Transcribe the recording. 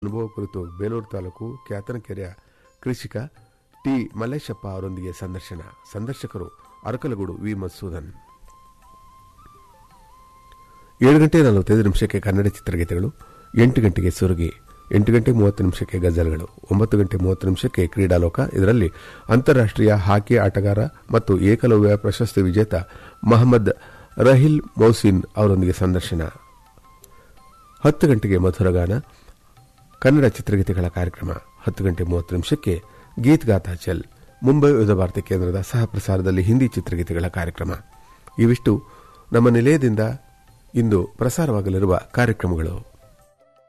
ಅನುಭವ ಕುರಿತು ಬೇಲೂರು ತಾಲೂಕು ಕ್ಯಾತನಕೆರೆಯ ಕೃಷಿಕ ಟಿ ಮಲ್ಲೇಶಪ್ಪ ಅವರೊಂದಿಗೆ ಸಂದರ್ಶನ ಸಂದರ್ಶಕರು ಅರಕಲಗೂಡು ವಿ ಮಧುಸೂದನ್ ಏಳು ಗಂಟೆ ನಲವತ್ತೈದು ನಿಮಿಷಕ್ಕೆ ಕನ್ನಡ ಚಿತ್ರಗೀತೆಗಳು ಎಂಟು ಗಂಟೆಗೆ ಸುರುಗಿ ಎಂಟು ಗಂಟೆ ಮೂವತ್ತು ನಿಮಿಷಕ್ಕೆ ಗಜಲ್ಗಳು ಒಂಬತ್ತು ಗಂಟೆ ಮೂವತ್ತು ನಿಮಿಷಕ್ಕೆ ಕ್ರೀಡಾಲೋಕ ಇದರಲ್ಲಿ ಅಂತಾರಾಷ್ಟೀಯ ಹಾಕಿ ಆಟಗಾರ ಮತ್ತು ಏಕಲವ್ಯ ಪ್ರಶಸ್ತಿ ವಿಜೇತ ಮಹಮ್ಮದ್ ರಹಿಲ್ ಮೌಸಿನ್ ಅವರೊಂದಿಗೆ ಸಂದರ್ಶನ ಹತ್ತು ಗಂಟೆಗೆ ಮಧುರಗಾನ ಕನ್ನಡ ಚಿತ್ರಗೀತೆಗಳ ಕಾರ್ಯಕ್ರಮ ಹತ್ತು ಗಂಟೆ ಮೂವತ್ತು ನಿಮಿಷಕ್ಕೆ ಗೀತ್ ಗಾತಾ ಚಲ್ ಮುಂಬೈ ವಿವಿಧ ಭಾರತಿ ಕೇಂದ್ರದ ಸಹ ಪ್ರಸಾರದಲ್ಲಿ ಹಿಂದಿ ಚಿತ್ರಗೀತೆಗಳ ಕಾರ್ಯಕ್ರಮ ಇವಿಷ್ಟು ನಮ್ಮ ನಿಲಯದಿಂದ ಇಂದು ಪ್ರಸಾರವಾಗಲಿರುವ ಕಾರ್ಯಕ್ರಮಗಳು